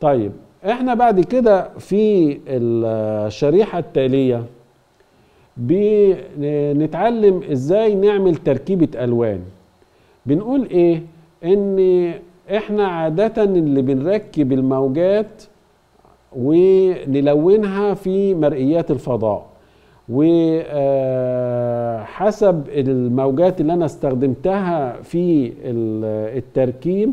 طيب احنا بعد كده في الشريحة التالية بنتعلم ازاي نعمل تركيبة الوان بنقول ايه ان احنا عادة اللي بنركب الموجات ونلونها في مرئيات الفضاء وحسب الموجات اللي انا استخدمتها في التركيب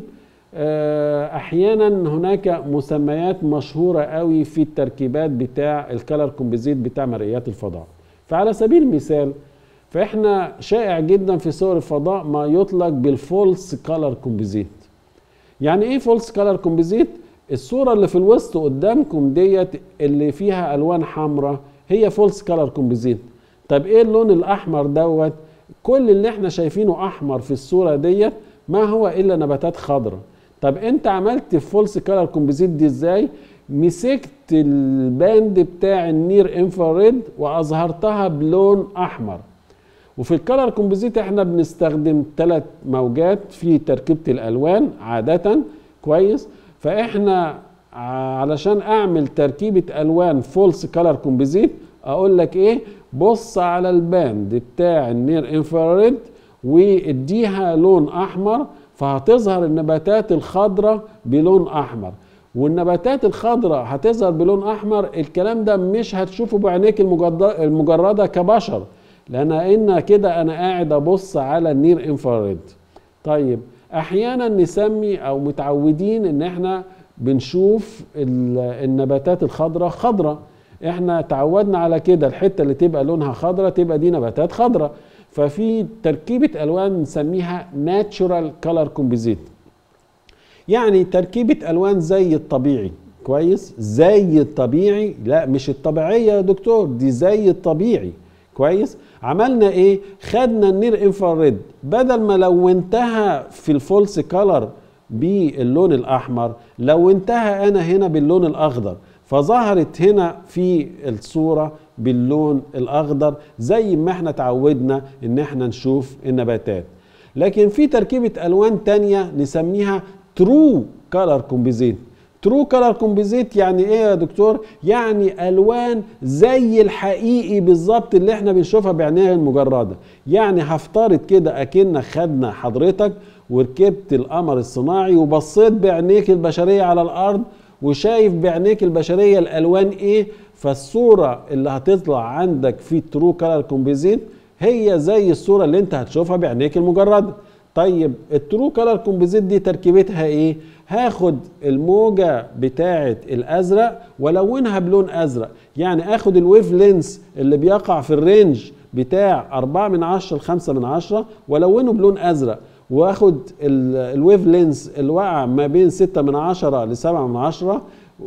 احيانا هناك مسميات مشهورة قوي في التركيبات بتاع الكالر كومبوزيت بتاع مرئيات الفضاء فعلى سبيل المثال فاحنا شائع جدا في صور الفضاء ما يطلق بالفولس كالر كومبوزيت يعني ايه فولس كالر كومبوزيت الصورة اللي في الوسط قدامكم ديت اللي فيها الوان حمراء هي فولس كالر كومبوزيت طب ايه اللون الاحمر دوت كل اللي احنا شايفينه احمر في الصورة ديت ما هو الا نباتات خضراء طب انت عملت فولس كالر كومبوزيت دي ازاي مسكت الباند بتاع النير انفراريد واظهرتها بلون احمر وفي الكالر كومبوزيت احنا بنستخدم ثلاث موجات في تركيبه الالوان عاده كويس فاحنا علشان اعمل تركيبه الوان فولس كالر كومبوزيت اقول لك ايه بص على الباند بتاع النير انفراريد واديها لون احمر فهتظهر النباتات الخضراء بلون احمر والنباتات الخضراء هتظهر بلون احمر الكلام ده مش هتشوفه بعينيك المجرده كبشر لان ان كده انا قاعد ابص على النير انفراريد طيب احيانا نسمي او متعودين ان احنا بنشوف النباتات الخضراء خضراء احنا تعودنا على كده الحته اللي تبقى لونها خضراء تبقى دي نباتات خضراء ففي تركيبه الوان نسميها ناتشورال كلر كومبوزيت يعني تركيبه الوان زي الطبيعي كويس زي الطبيعي لا مش الطبيعيه يا دكتور دي زي الطبيعي كويس عملنا ايه خدنا النير انفراريد بدل ما لونتها في الفولس كلر باللون الاحمر لونتها انا هنا باللون الاخضر فظهرت هنا في الصوره باللون الاخضر زي ما احنا تعودنا ان احنا نشوف النباتات لكن في تركيبه الوان تانية نسميها ترو كلر كومبوزيت ترو كلر كومبوزيت يعني ايه يا دكتور يعني الوان زي الحقيقي بالظبط اللي احنا بنشوفها بعينينا المجرده يعني هفترض كده اكن خدنا حضرتك وركبت القمر الصناعي وبصيت بعينيك البشريه على الارض وشايف بعينيك البشريه الالوان ايه فالصوره اللي هتطلع عندك في الترو كلر كومبوزيت هي زي الصوره اللي انت هتشوفها بعينيك المجرده طيب الترو كلر كومبوزيت دي تركيبتها ايه هاخد الموجة بتاعة الازرق والونها بلون ازرق يعني اخد الويف لينس اللي بيقع في الرينج بتاع 4 من 10 ل 5 من 10 والونه بلون ازرق واخد الويف لينس اللي وقع ما بين 6 من 10 ل 7 من 10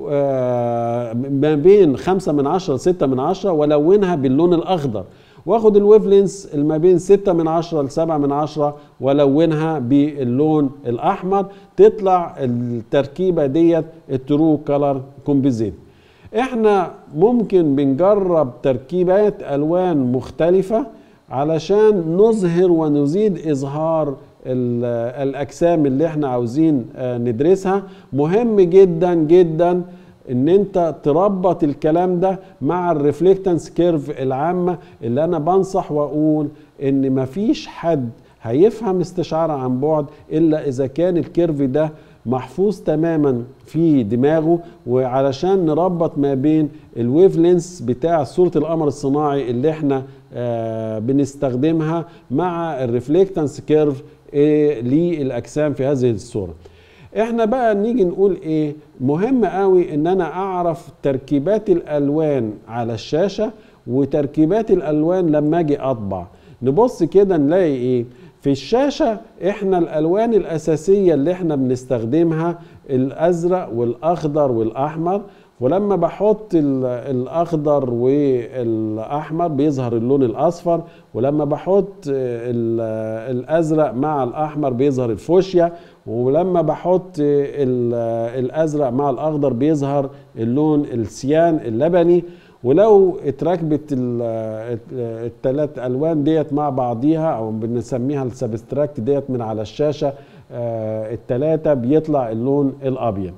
ما بين 5 من 10 ل 6 من 10 والونها باللون الاخضر واخد الويف لينس اللي ما بين 6 من 10 ل 7 من 10 والونها باللون الاحمر تطلع التركيبه ديت الترو كلر كومبوزيت احنا ممكن بنجرب تركيبات الوان مختلفه علشان نظهر ونزيد اظهار الاجسام اللي احنا عاوزين ندرسها مهم جدا جدا ان انت تربط الكلام ده مع الريفلكتنس كيرف العامه اللي انا بنصح واقول ان مفيش حد هيفهم استشعار عن بعد الا اذا كان الكيرف ده محفوظ تماما في دماغه وعلشان نربط ما بين الويف لينس بتاع صوره القمر الصناعي اللي احنا آه بنستخدمها مع الريفلكتنس كيرف آه للاجسام في هذه الصوره احنا بقى نيجي نقول ايه مهم قوي ان انا اعرف تركيبات الالوان على الشاشه وتركيبات الالوان لما اجي اطبع نبص كده نلاقي ايه في الشاشه احنا الالوان الاساسيه اللي احنا بنستخدمها الازرق والاخضر والاحمر ولما بحط الاخضر والاحمر بيظهر اللون الاصفر ولما بحط الازرق مع الاحمر بيظهر الفوشيا ولما بحط الازرق مع الاخضر بيظهر اللون السيان اللبني ولو اتركبت الثلاث الوان ديت مع بعضيها او بنسميها السبستراكت ديت من على الشاشه الثلاثه بيطلع اللون الابيض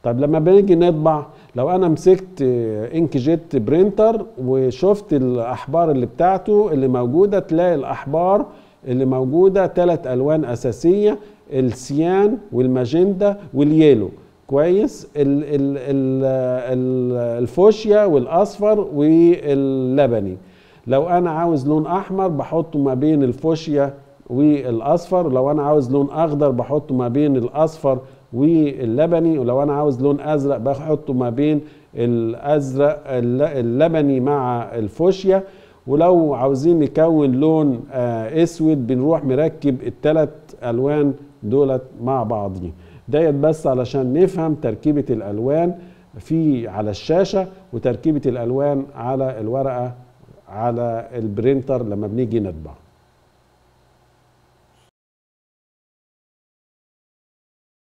طيب لما بنيجي نطبع لو انا مسكت انك جيت برينتر وشفت الاحبار اللي بتاعته اللي موجوده تلاقي الاحبار اللي موجوده ثلاث الوان اساسيه السيان والماجندا واليلو كويس ال ال ال ال الفوشيا والاصفر واللبني لو انا عاوز لون احمر بحطه ما بين الفوشيا والاصفر لو انا عاوز لون اخضر بحطه ما بين الاصفر واللبني ولو انا عاوز لون ازرق بحطه ما بين الازرق اللبني مع الفوشيا ولو عاوزين نكون لون اسود بنروح مركب الثلاث الوان دولت مع بعضهم ديت بس علشان نفهم تركيبه الالوان في على الشاشه وتركيبه الالوان على الورقه على البرينتر لما بنيجي نطبع